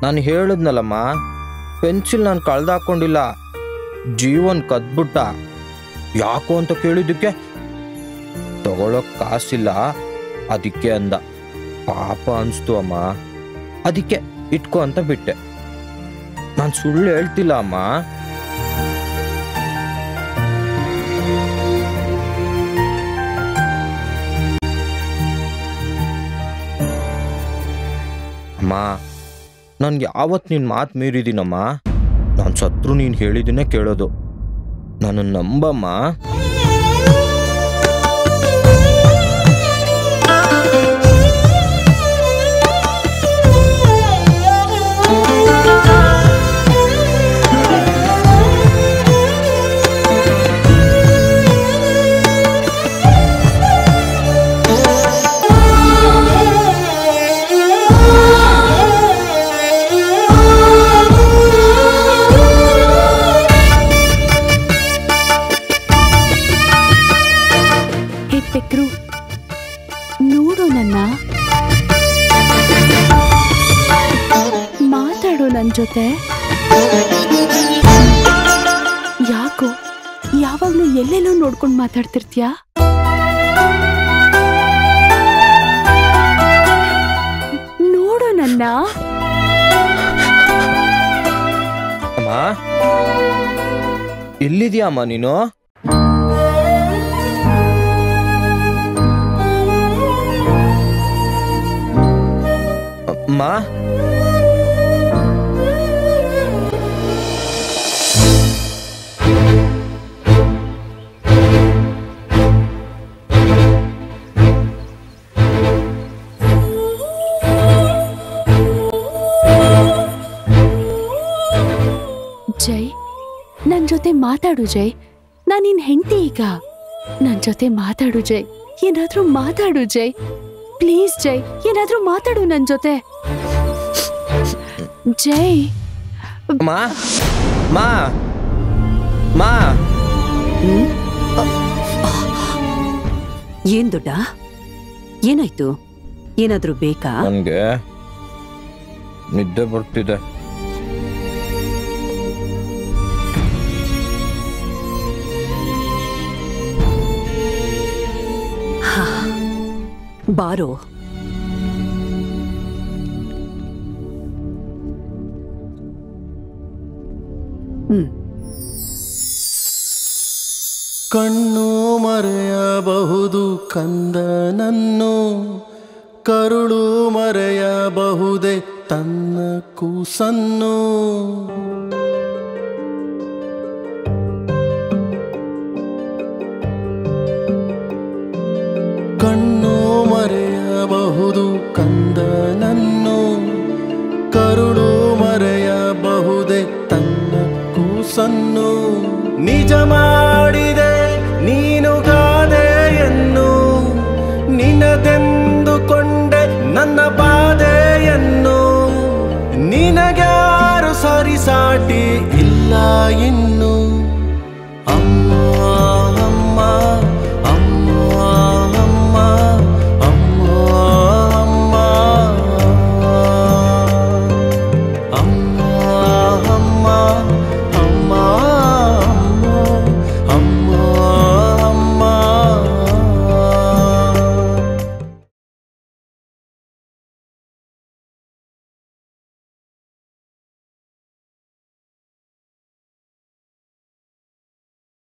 ನಾನು ಹೇಳಿದ್ನಲ್ಲಮ್ಮ ಪೆನ್ಸಿಲ್ ನಾನು ಕಳ್ದಾಕೊಂಡಿಲ್ಲ ಜೀವನ್ ಕದ್ಬಿಟ್ಟ ಯಾಕೋ ಅಂತ ಕೇಳಿದ್ದಕ್ಕೆ ತಗೊಳಕ್ ಕಾಸಿಲ್ಲ ಅದಕ್ಕೆ ಅಂದ ಪಾಪ ಅನ್ಸ್ತು ಅಮ್ಮ ಅದಕ್ಕೆ ಇಟ್ಕೋ ಅಂತ ಬಿಟ್ಟೆ ನಾನು ಸುಳ್ಳು ಹೇಳ್ತಿಲ್ಲ ಅಮ್ಮ ಅಮ್ಮ ನನ್ಗೆ ಯಾವತ್ತು ನಿನ್ನ ಮಾತು ಮೀರಿದ್ದೀನಮ್ಮ ನಾನು ಸತ್ರು ನೀನು ಹೇಳಿದ್ದನ್ನೇ ಕೇಳೋದು ನಾನು ನಂಬಮ್ಮ ಹೇ ಪೆಕ್ರು ನೋಡು ನನ್ನ ಮಾತಾಡು ನನ್ನ ಜೊತೆ ಯಾಕೋ ಯಾವಾಗ್ಲೂ ಎಲ್ಲೆಲ್ಲೋ ನೋಡ್ಕೊಂಡು ಮಾತಾಡ್ತಿರ್ತೀಯಾ ನೋಡು ನನ್ನ ಅಮ್ಮ ಎಲ್ಲಿದ್ಯಾ ಅಮ್ಮ ನೀನು ಅಮ್ಮ ಜೈ ನನ್ ಜೊತೆ ಮಾತಾಡು ಜೈ ನಾನ್ ನಿನ್ ಹೆಂಡತಿ ಈಗ ನನ್ ಜೊತೆ ಮಾತಾಡು ಜೈ ಏನಾದ್ರೂ ಮಾತಾಡು ಜೈ ಪ್ಲೀಸ್ ಜೈ ಏನಾದ್ರೂ ಮಾತಾಡು ನನ್ ಜೊತೆ ಜೈ ಮಾ ಮಾ ಮಾ ಏನ್ ದೊಡ್ಡ ಏನಾಯ್ತು ಏನಾದ್ರೂ ಬೇಕಾ ನನಗೆ ನಿದ್ದೆ ಬರ್ತಿದೆ ಬಾರೋ ಹ್ಮ್ ಕಣ್ಣು ಮರೆಯಬಹುದು ಕಂದನನ್ನು ಕರುಳು ಮರೆಯಬಹುದೇ ತನ್ನ ಕೂಸನ್ನು ಕಣ್ಣು ಮರೆಯಬಹುದು ಕಂದನನ್ನು ಕರುಳು ಮರೆಯಬಹುದೇ ತನ್ನ ಕೂಸನ್ನು ನಿಜ ಮಾಡಿದೆ ನೀನು ಗಾದೆಯನ್ನು ನಿನದೆಂದುಕೊಂಡೆ ನನ್ನ ಬಾಧೆಯನ್ನು ನಿನಗ್ಯಾರು ಸರಿಸಾಟಿ ಇಲ್ಲ ಇನ್ನು